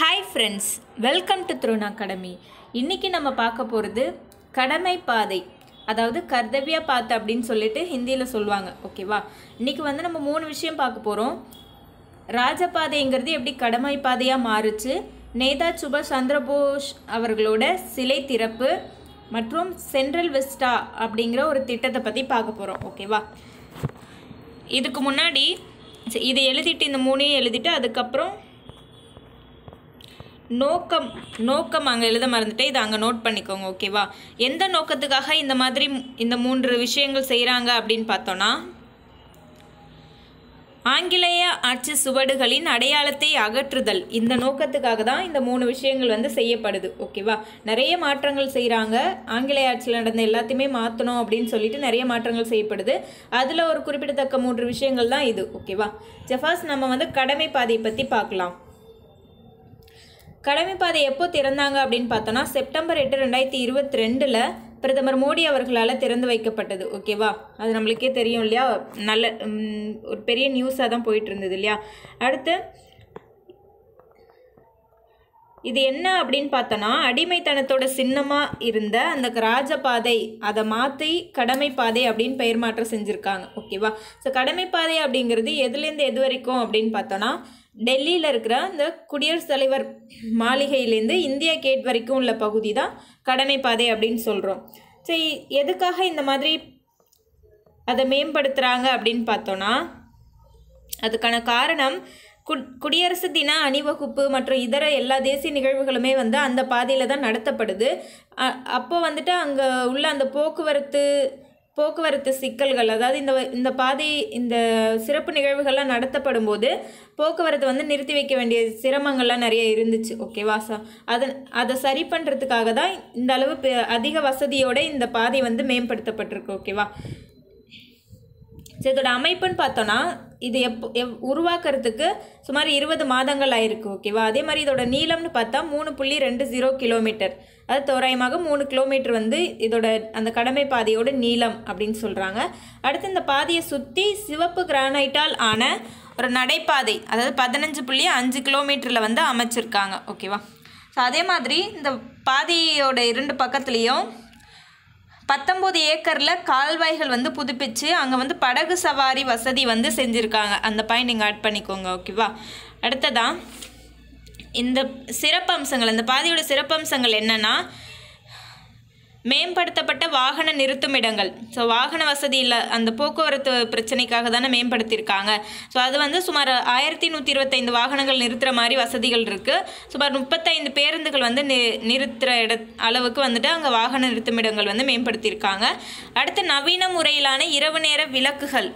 hi friends welcome to drone academy இன்றைக்கி நம்ம பார்க்க போகிறது கடமை பாதை அதாவது கர்த்தவியா பாத் அப்படின்னு சொல்லிட்டு ஹிந்தியில் சொல்லுவாங்க ஓகேவா இன்றைக்கி வந்து நம்ம மூணு விஷயம் பார்க்க போகிறோம் ராஜபாதைங்கிறது எப்படி கடமை பாதையாக மாறுச்சு நேதா சுபாஷ் சந்திரபோஸ் அவர்களோட சிலை திறப்பு மற்றும் சென்ட்ரல் வெஸ்டா அப்படிங்கிற ஒரு திட்டத்தை பற்றி பார்க்க போகிறோம் ஓகேவா இதுக்கு முன்னாடி சரி, இதை எழுதிட்டு இந்த மூணையும் எழுதிட்டு அதுக்கப்புறம் நோக்கம் நோக்கம் அங்கே எழுத மறந்துட்டு இதை அங்கே நோட் பண்ணிக்கோங்க ஓகேவா எந்த நோக்கத்துக்காக இந்த மாதிரி மு- இந்த மூன்று விஷயங்கள் செய்கிறாங்க அப்படின்னு பார்த்தோன்னா ஆங்கிலேய ஆட்சி சுவடுகளின் அடையாளத்தை அகற்றுதல் இந்த நோக்கத்துக்காக தான் இந்த மூணு விஷயங்கள் வந்து செய்யப்படுது ஓகேவா நிறைய மாற்றங்கள் செய்கிறாங்க ஆங்கிலேய ஆட்சியில் நடந்த எல்லாத்தையுமே மாற்றணும் அப்படின்னு சொல்லிட்டு நிறைய மாற்றங்கள் செய்யப்படுது அதில் ஒரு குறிப்பிடத்தக்க மூன்று விஷயங்கள் தான் இது ஓகேவா ஜெஃபாஸ் நம்ம வந்து கடமை பாதையை பற்றி பார்க்கலாம் கடமைப்பாதை எப்போ திறந்தாங்க அப்படின்னு பார்த்தோன்னா செப்டம்பர் எட்டு ரெண்டாயிரத்தி இருபத்தி ரெண்டில் பிரதமர் மோடி அவர்களால் திறந்து வைக்கப்பட்டது ஓகேவா அது நம்மளுக்கே தெரியும் இல்லையா நல்ல ம், ஒரு பெரிய நியூஸாக தான் போயிட்டு இருந்தது இல்லையா அடுத்து இது என்ன அப்படின்னு பார்த்தோன்னா அடிமைத்தனத்தோட சின்னமாக இருந்த அந்த ராஜபாதை அதை மாற்றி கடமைப்பாதை அப்படின்னு பெயர் மாற்றம் செஞ்சுருக்காங்க ஓகேவா ஸோ கடமைப்பாதை அப்படிங்கிறது எதுலேருந்து எது வரைக்கும் அப்படின்னு பார்த்தோன்னா டெல்லியில் இருக்கிற அந்த குடியரசுத் தலைவர் மாளிகையிலேருந்து இந்தியா கேட் வரைக்கும் உள்ள பகுதி தான் கடமைப்பாதை அப்படின்னு சொல்கிறோம் சரி எதுக்காக இந்த மாதிரி அதை மேம்படுத்துகிறாங்க அப்படின்னு பார்த்தோன்னா அதுக்கான காரணம் குட் குடியரசு தின அணிவகுப்பு மற்றும் இதர எல்லா தேசிய நிகழ்வுகளுமே வந்து அந்த பாதையில் தான் நடத்தப்படுது அ- அப்போ வந்துட்டு அங்கே உள்ள அந்த போக்குவரத்து போக்குவரத்து சிக்கல்கள் அதாவது இந்த இந்த பாதை இந்த சிறப்பு நிகழ்வுகள்லாம் நடத்தப்படும் போது போக்குவரத்து வந்து நிறுத்தி வைக்க வேண்டிய சிரமங்கள்லாம் நிறைய இருந்துச்சு ஓகேவா சா அதை அதை சரி பண்ணுறதுக்காக தான் இந்த அளவு பெ- அதிக வசதியோட இந்த பாதை வந்து மேம்படுத்தப்பட்டிருக்கு ஓகேவா சரி இதோட அமைப்புன்னு பார்த்தோன்னா இது எப்போ எவ் உருவாக்குறதுக்கு சுமார் இருபது மாதங்கள் ஆயிருக்கு ஓகேவா அதே மாதிரி இதோட நீளம்னு பார்த்தா மூணு புள்ளி ரெண்டு ஜீரோ கிலோமீட்டர் அது தோராயமாக மூணு கிலோமீட்டர் வந்து இதோட அந்த கடமை பாதையோட நீளம் அப்படின்னு சொல்கிறாங்க அடுத்து இந்த பாதையை சுற்றி சிவப்பு கிரானைட்டால் ஆன ஒரு நடைபாதை அதாவது பதினஞ்சு புள்ளி அஞ்சு கிலோமீட்டரில் வந்து அமைச்சிருக்காங்க ஓகேவா ஸோ அதே மாதிரி இந்த பாதையோட இரண்டு பக்கத்துலேயும் பத்தொம்போது ஏக்கரில் கால்வாய்கள் வந்து புதுப்பிச்சு அங்கே வந்து படகு சவாரி வசதி வந்து செஞ்சுருக்காங்க அந்த பாயிண்ட் நீங்கள் ஆட் பண்ணிக்கோங்க ஓகேவா அடுத்ததான் இந்த சிறப்பம்சங்கள் இந்த பாதையோட சிறப்பம்சங்கள் என்னென்னா மேம்படுத்தப்பட்ட வாகன நிறுத்துமிடங்கள் ஸோ வாகன வசதி இல்லை அந்த போக்குவரத்து பிரச்சனைக்காக தானே மேம்படுத்தியிருக்காங்க ஸோ அது வந்து சுமார் ஆயிரத்தி நூற்றி இருபத்தைந்து வாகனங்கள் நிறுத்துகிற மாதிரி வசதிகள் இருக்குது சுமார் முப்பத்தைந்து பேருந்துகள் வந்து நி நிறுத்துகிற இட அளவுக்கு வந்துட்டு அங்கே வாகன நிறுத்துமிடங்கள் வந்து மேம்படுத்தியிருக்காங்க அடுத்து நவீன முறையிலான இரவு நேர விளக்குகள்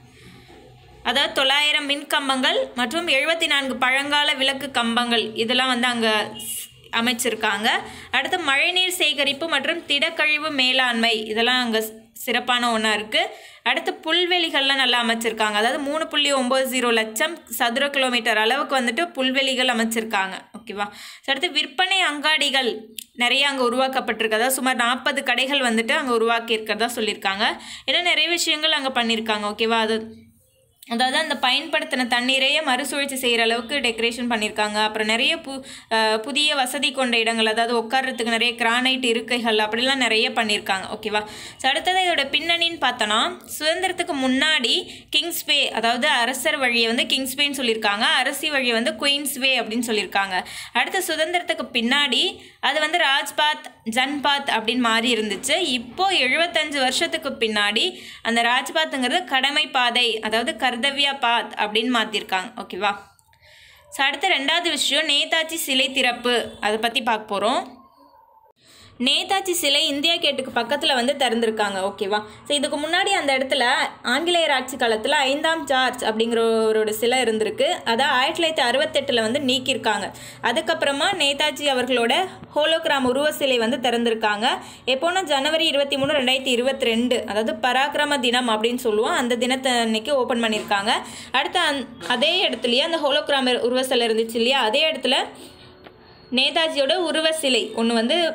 அதாவது தொள்ளாயிரம் மின் கம்பங்கள் மற்றும் எழுபத்தி நான்கு பழங்கால விளக்கு கம்பங்கள் இதெல்லாம் வந்து அங்கே அமைச்சிருக்காங்க அடுத்து மழைநீர் சேகரிப்பு மற்றும் திடக்கழிவு மேலாண்மை இதெல்லாம் அங்கே சிறப்பான ஒன்றா இருக்குது அடுத்து புல்வெளிகள்லாம் நல்லா அமைச்சிருக்காங்க அதாவது மூணு புள்ளி ஒம்பது ஜீரோ லட்சம் சதுர கிலோமீட்டர் அளவுக்கு வந்துட்டு புல்வெளிகள் அமைச்சிருக்காங்க ஓகேவா So, அடுத்து விற்பனை அங்காடிகள் நிறைய அங்கே உருவாக்கப்பட்டிருக்கு அதாவது சுமார் நாற்பது கடைகள் வந்துட்டு அங்கே உருவாக்கி இருக்கிறதா சொல்லியிருக்காங்க ஏன்னா நிறைய விஷயங்கள் அங்கே பண்ணியிருக்காங்க ஓகேவா அது அதாவது அந்த பயன்படுத்தின தண்ணீரையே மறுசுழற்சி செய்கிற அளவுக்கு டெக்கரேஷன் பண்ணியிருக்காங்க அப்புறம் நிறைய பு அஹ் புதிய வசதி கொண்ட இடங்கள் அதாவது உட்கார்றதுக்கு நிறைய கிரானைட் இருக்கைகள் அப்படிலாம் நிறைய பண்ணியிருக்காங்க ஓகேவா ஸோ அடுத்தது இதோட பின்னணின்னு பார்த்தோன்னா சுதந்திரத்துக்கு முன்னாடி கிங்ஸ்வே அதாவது அரசர் வழியை வந்து கிங்ஸ்வேன்னு சொல்லியிருக்காங்க அரசி வழியை வந்து குயின்ஸ்வே அப்படின்னு சொல்லியிருக்காங்க அடுத்து சுதந்திரத்துக்கு பின்னாடி அது வந்து ராஜ்பாத் ஜன்பாத் அப்படின்னு மாறி இருந்துச்சு இப்போ எழுபத்தஞ்சு வருஷத்துக்கு பின்னாடி அந்த ராஜ்பாத்துங்கிறது கடமை பாதை அதாவது கர்தவ்யா பாத் அப்படின்னு மாற்றிருக்காங்க ஓகேவா ஸோ அடுத்த ரெண்டாவது விஷயம் நேதாஜி சிலை திறப்பு அதை பற்றி பார்க்க போகிறோம் நேதாஜி சிலை இந்தியா கேட்டுக்கு பக்கத்தில் வந்து திறந்திருக்காங்க ஓகேவா ஸோ இதுக்கு முன்னாடி அந்த இடத்துல ஆங்கிலேயர் ஆட்சி காலத்தில் ஐந்தாம் ஜார்ஜ் அப்படிங்கிறவரோட சிலை இருந்திருக்கு அதை ஆயிரத்தி தொள்ளாயிரத்தி அறுபத்தெட்டில் வந்து நீக்கியிருக்காங்க அதுக்கப்புறமா நேதாஜி அவர்களோட ஹோலோகிராம் உருவ சிலை வந்து திறந்திருக்காங்க எப்போனா ஜனவரி இருபத்தி மூணு ரெண்டாயிரத்தி இருபத்தி ரெண்டு அதாவது பராக்கிரம தினம் அப்படின்னு சொல்லுவோம் அந்த தினத்தை அன்னைக்கு ஓப்பன் பண்ணியிருக்காங்க அடுத்து அந் அதே இடத்துலையே அந்த ஹோலோகிராம் உருவ சிலை இருந்துச்சு இல்லையா அதே இடத்துல நேதாஜியோட உருவ சிலை ஒன்று வந்து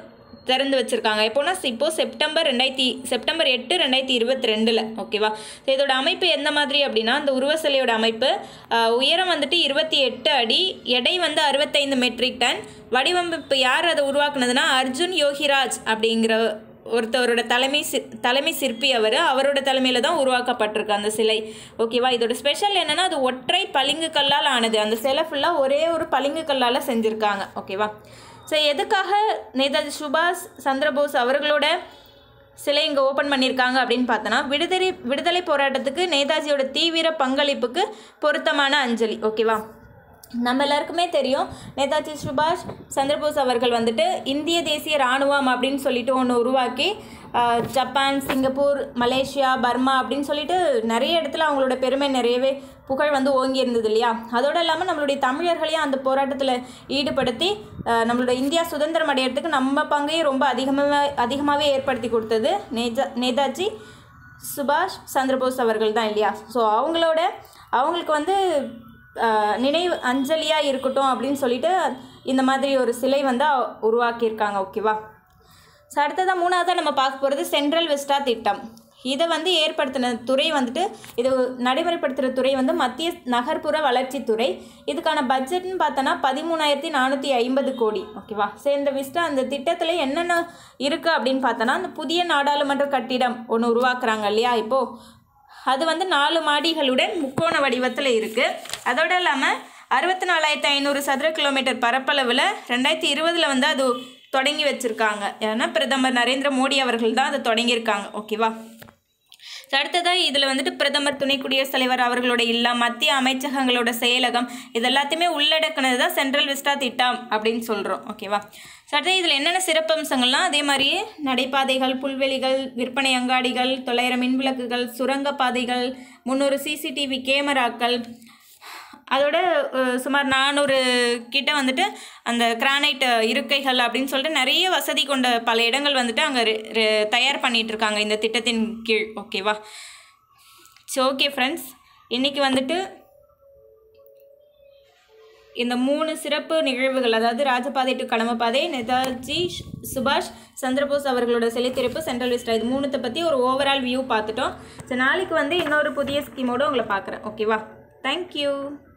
திறந்து வச்சுருக்காங்க எப்போனா இப்போ செப்டம்பர் ரெண்டாயிரத்தி செப்டம்பர் எட்டு ரெண்டாயிரத்தி இருபத்தி ரெண்டில் ஓகேவா ஸோ இதோட அமைப்பு எந்த மாதிரி அப்படின்னா இந்த உருவ சிலையோட அமைப்பு ஆஹ், உயரம் வந்துட்டு இருபத்தி எட்டு அடி எடை வந்து அறுபத்தைந்து மெட்ரிக் டன் வடிவமைப்பு யார் அதை உருவாக்குனதுன்னா அர்ஜுன் யோகிராஜ் அப்படிங்கிற ஒருத்தவரோட தலைமை சி தலைமை சிற்பி அவர் அவரோட தலைமையில் தான் உருவாக்கப்பட்டிருக்கு அந்த சிலை ஓகேவா இதோட ஸ்பெஷல் என்னென்னா அது ஒற்றை பளிங்கு கல்லால் ஆனது அந்த சிலை ஃபுல்லாக ஒரே ஒரு பளிங்கு கல்லால் செஞ்சுருக்காங்க ஓகேவா ஸோ எதுக்காக நேதாஜி சுபாஷ் சந்திரபோஸ் அவர்களோட சிலை இங்கே ஓப்பன் பண்ணியிருக்காங்க அப்படின்னு பார்த்தோன்னா விடுதலை விடுதலை போராட்டத்துக்கு நேதாஜியோட தீவிர பங்களிப்புக்கு பொருத்தமான அஞ்சலி ஓகேவா நம்ம எல்லாருக்குமே தெரியும் நேதாஜி சுபாஷ் சந்திரபோஸ் அவர்கள் வந்துட்டு இந்திய தேசிய இராணுவம் அப்படின்னு சொல்லிட்டு ஒன்று உருவாக்கி ஆஹ், ஜப்பான் சிங்கப்பூர் மலேசியா பர்மா அப்படின்னு சொல்லிட்டு நிறைய இடத்துல அவங்களோட பெருமை நிறையவே புகழ் வந்து ஓங்கி இருந்தது இல்லையா அதோடு இல்லாமல் நம்மளுடைய தமிழர்களையும் அந்த போராட்டத்தில் ஈடுபடுத்தி ஆஹ், நம்மளோட இந்தியா சுதந்திரம் அடையிறதுக்கு நம்ம பங்கையும் ரொம்ப அதிகமாக அதிகமாகவே ஏற்படுத்தி கொடுத்தது நேஜா நேதாஜி சுபாஷ் சந்திரபோஸ் அவர்கள் தான் இல்லையா ஸோ அவங்களோட அவங்களுக்கு வந்து ஆஹ், நினைவு அஞ்சலியாக இருக்கட்டும் அப்படின்னு சொல்லிட்டு இந்த மாதிரி ஒரு சிலை வந்து அ- உருவாக்கியிருக்காங்க ஓகேவா ஸோ அடுத்ததாக மூணாவதாக நம்ம பார்க்க போகிறது சென்ட்ரல் விஸ்டா திட்டம் இதை வந்து ஏற்படுத்தின துறை வந்துட்டு இது நடைமுறைப்படுத்துகிற துறை வந்து மத்திய நகர்ப்புற வளர்ச்சித்துறை இதுக்கான பட்ஜெட்னு பார்த்தோன்னா பதிமூணாயிரத்தி நானூற்றி ஐம்பது கோடி ஓகேவா ஸோ இந்த விஸ்டா அந்த திட்டத்தில் என்னென்ன இருக்குது அப்படின்னு பார்த்தோன்னா அந்த புதிய நாடாளுமன்ற கட்டிடம் ஒன்று உருவாக்குறாங்க இல்லையா இப்போது அது வந்து நாலு மாடிகளுடன் முக்கோண வடிவத்தில் இருக்குது அதோடு இல்லாமல் அறுபத்தி நாலாயிரத்தி ஐநூறு சதுர கிலோமீட்டர் பரப்பளவில் ரெண்டாயிரத்தி இருபதில் வந்து அது தொடங்கி வச்சுருக்காங்க ஏன்னா பிரதமர் நரேந்திர மோடி அவர்கள் தான் அதை தொடங்கியிருக்காங்க ஓகேவா ஸோ அடுத்ததாக இதில் வந்துட்டு பிரதமர் துணை குடியரசுத் தலைவர் அவர்களோட இல்லம் மத்திய அமைச்சகங்களோட செயலகம் இது எல்லாத்தையுமே உள்ளடக்கினது தான் சென்ட்ரல் விஸ்டா திட்டம் அப்படின்னு சொல்கிறோம் ஓகேவா ஸோ அடுத்து இதில் என்னென்ன சிறப்பம்சங்கள்லாம் அதே மாதிரியே நடைபாதைகள் புல்வெளிகள் விற்பனை அங்காடிகள் தொள்ளாயிரம் மின்விளக்குகள் சுரங்கப்பாதைகள் முந்நூறு சிசிடிவி கேமராக்கள் அதோட அஹ், சுமார் நானூறு கிட்ட வந்துட்டு அந்த கிரானைட் இருக்கைகள் அப்படின்னு சொல்லிட்டு நிறைய வசதி கொண்ட பல இடங்கள் வந்துட்டு அங்கே தயார் பண்ணிட்டு இருக்காங்க இந்த திட்டத்தின் கீழ் ஓகேவா ஸோ ஓகே ஃப்ரெண்ட்ஸ் இன்றைக்கி வந்துட்டு இந்த மூணு சிறப்பு நிகழ்வுகள் அதாவது ராஜபாதை டு கடமபாதை நேதாஜி சு- சுபாஷ் சந்திரபோஸ் அவர்களோட சிலைத்திருப்பு சென்ட்ரல் விஸ்டா இது மூணுத்தை பற்றி ஒரு ஓவரால் வியூ பார்த்துட்டோம் ஸோ நாளைக்கு வந்து இன்னொரு புதிய ஸ்கீமோடு உங்களை பார்க்குறேன் ஓகேவா தேங்க்யூ